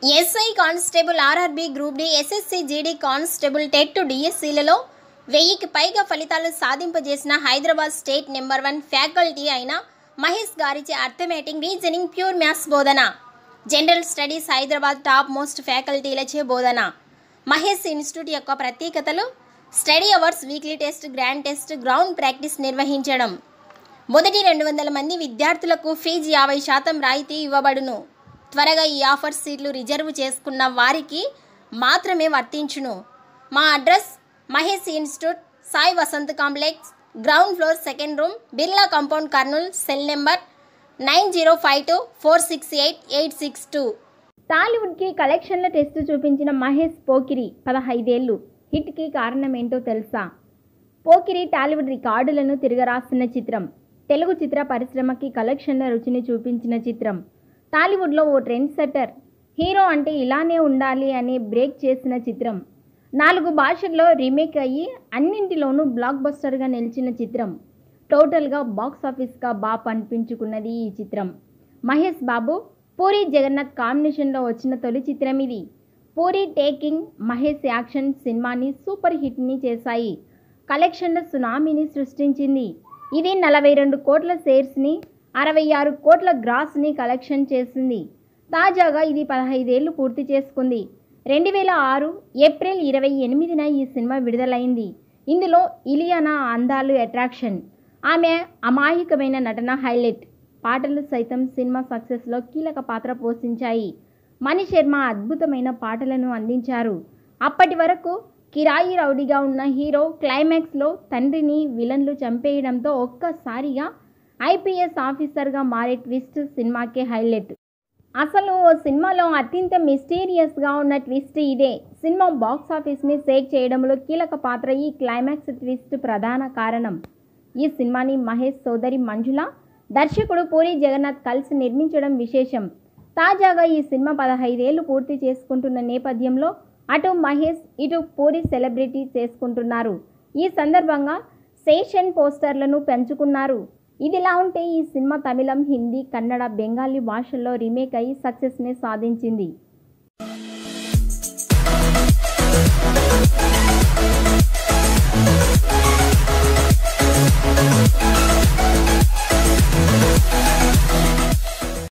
SI constable RRB group D SSC GD constable TET డిఎస్సీలలో వెయ్యికి పైగా ఫలితాలు సాధింపజేసిన Hyderabad state number one faculty అయిన మహేష్ గారిచే అర్థమేటింగ్ రీజనింగ్ ప్యూర్ మ్యాథ్స్ బోధన general studies Hyderabad top most ఫ్యాకల్టీలచే బోధన మహేష్ ఇన్స్టిట్యూట్ యొక్క ప్రత్యేకతలు study hours weekly test grand test ground practice నిర్వహించడం మొదటి రెండు వందల మంది విద్యార్థులకు ఫీజు యాభై శాతం రాయితీ ఇవ్వబడును త్వరగా ఈ ఆఫర్ సీట్లు రిజర్వ్ చేసుకున్న వారికి మాత్రమే వర్తించును మా address Mahesh institute Sai Vasant complex ground floor second room Birla compound Kurnool cell number nine zero five two four six eight eight six two టాలీవుడ్కి కలెక్షన్ల టెస్ట్ చూపించిన మహేష్ పోకిరి పదహైదేళ్ళు హిట్కి కారణమేంటో తెలుసా పోకిరి టాలీవుడ్ రికార్డులను తిరగరాస్తున్న చిత్రం తెలుగు చిత్ర పరిశ్రమకి కలెక్షన్ల రుచిని చూపించిన చిత్రం టాలీవుడ్లో ఓ ట్రెండ్ సెట్టర్ హీరో అంటే ఇలానే ఉండాలి అని బ్రేక్ చేసిన చిత్రం నాలుగు భాషల్లో రీమేక్ అయ్యి అన్నింటిలోనూ బ్లాక్ బస్టర్గా నిలిచిన చిత్రం టోటల్గా బాక్స్ ఆఫీస్గా బాప్ అనిపించుకున్నది ఈ చిత్రం మహేష్ బాబు పూరి జగన్నాథ్ కాంబినేషన్లో వచ్చిన తొలి చిత్రం ఇది పూరి టేకింగ్ మహేష్ యాక్షన్ సినిమాని సూపర్ హిట్ని చేశాయి కలెక్షన్ల సునామీని సృష్టించింది ఇది నలభై రెండు కోట్ల షేర్స్ని అరవై ఆరు కోట్ల గ్రాస్ని కలెక్షన్ చేసింది తాజాగా ఇది పదహైదేళ్లు పూర్తి చేసుకుంది రెండు వేల ఆరు ఏప్రిల్ ఇరవై ఎనిమిదిన ఈ సినిమా విడుదలైంది ఇందులో ఇలియానా అందాలు అట్రాక్షన్ ఆమె అమాయకమైన నటన హైలైట్ పాటలు సైతం సినిమా సక్సెస్లో కీలక పాత్ర పోషించాయి మణి శర్మ అద్భుతమైన పాటలను అందించారు అప్పటి వరకు కిరాయి రౌడీగా ఉన్న హీరో క్లైమాక్స్లో తండ్రిని విలన్లు చంపేయడంతో ఒక్కసారిగా ఐపీఎస్ ఆఫీసర్గా మారే ట్విస్ట్ సినిమాకే హైలైట్ అసలు ఓ సినిమాలో అత్యంత మిస్టీరియస్గా ఉన్న ట్విస్ట్ ఇదే సినిమా బాక్స్ ఆఫీస్ని సేక్ చేయడంలో కీలక పాత్ర ఈ క్లైమాక్స్ ట్విస్ట్ ప్రధాన కారణం ఈ సినిమాని మహేష్ సోదరి మంజుల దర్శకుడు పూరి జగన్నాథ్ కలిసి నిర్మించడం విశేషం తాజాగా ఈ సినిమా పదహైదేళ్లు పూర్తి చేసుకుంటున్న నేపథ్యంలో అటు మహేష్ ఇటు పూరి సెలబ్రిటీ చేసుకుంటున్నారు ఈ సందర్భంగా సేషన్ పోస్టర్లను పెంచుకున్నారు ఇదిలా ఉంటే ఈ సినిమా తమిళం హిందీ కన్నడ బెంగాలీ భాషల్లో రీమేక్ అయి సక్సెస్ని సాధించింది